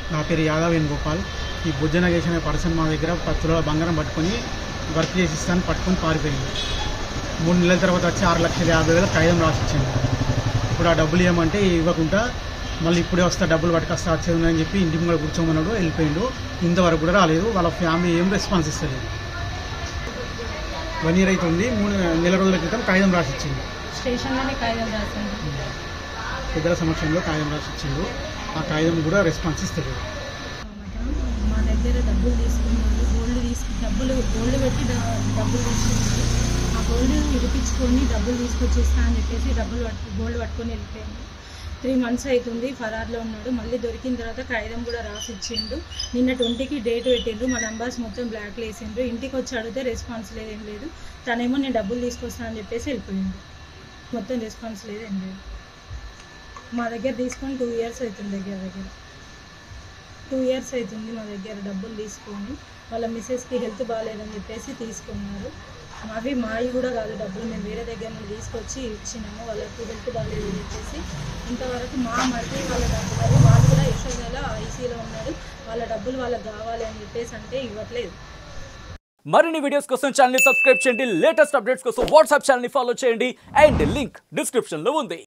నా పేరు యాదవ్ వేణుగోపాల్ ఈ బుజ్జ నగేష్ అనే పర్సన్ మా దగ్గర పది తులాల బంగారం పట్టుకొని వర్క్ చేసి ఇస్తాను పట్టుకొని పారిపోయింది మూడు నెలల తర్వాత వచ్చి ఆరు లక్షల యాభై వేల కాగితం రాసి ఇచ్చింది ఇప్పుడు ఆ డబ్బులు ఇవ్వమంటే ఇవ్వకుండా మళ్ళీ ఇప్పుడే వస్తా డబ్బులు పట్టుకొస్తా వచ్చేది అని చెప్పి ఇంటి ముంగడ కూర్చోమన్నాడు వెళ్ళిపోయిండు ఇంతవరకు కూడా రాలేదు వాళ్ళ ఫ్యామిలీ ఏం రెస్పాన్స్ ఇస్తలేదు వన్ ఇయర్ అవుతుంది మూడు నెల రోజుల క్రితం కాగితం రాసి ఇచ్చింది స్టేషన్లోనే కాగితం రాసింది పెద్దల సమక్షంలో కాగితం రాసి ఇచ్చిండు ఆ కాగితం కూడా రెస్పాన్స్ ఇస్తలేదు మా దగ్గర డబ్బులు తీసుకున్నారు గోల్డ్ తీసుకు డబ్బులు గోల్డ్ పెట్టి డ- డబ్బులు తీసుకున్నారు ఆ గోల్డ్ విడిపించుకొని డబ్బులు తీసుకొచ్చి ఇస్తా అని చెప్పేసి డబ్బులు పట్టు గోల్డ్ పట్టుకొని వెళ్ళిపోయింది త్రీ మంత్స్ అవుతుంది ఫరార్లో ఉన్నాడు మళ్ళీ దొరికిన తర్వాత కాగితం కూడా రాసి ఇచ్చిండు నిన్న ట్వంటీకి డేట్ పెట్టిండ్రు మా నంబర్స్ మొత్తం బ్లాక్లో వేసిండ్రు ఇంటికి వచ్చి అడిగితే రెస్పాన్స్ లేదు ఏం లేదు తనేమో నేను డబ్బులు తీసుకొస్తాను అని చెప్పేసి వెళ్ళిపోయిండు మొత్తం రెస్పాన్స్ లేదు ఏం లేదు మా దగ్గర తీసుకొని టూ ఇయర్స్ అవుతుంది దగ్గర దగ్గర టూ ఇయర్స్ అవుతుంది మా దగ్గర డబ్బులు తీసుకొని వాళ్ళ మిస్సెస్కి హెల్త్ బాగాలేదని చెప్పేసి తీసుకున్నారు అవి మావి కూడా కాదు డబ్బులు మేము వేరే దగ్గర నుండి తీసుకొచ్చి ఇచ్చినాము వాళ్ళకి హెల్త్ బాగాలేదని చెప్పేసి ఇంతవరకు మా మరిది వాళ్ళ డబ్బులు వాళ్ళు కూడా యశోదలో ఐసీలో ఉన్నాడు వాళ్ళ డబ్బులు వాళ్ళకి కావాలి అని చెప్పేసి అంటే ఇవ్వట్లేదు మరిన్ని వీడియోస్ కోసం ఛానల్ సబ్స్క్రైబ్ చేయండి లేటెస్ట్ అప్డేట్స్ కోసం వాట్సాప్ ఛానల్ ఫాలో చేయండి అండ్ లింక్ డిస్క్రిప్షన్ లో ఉంది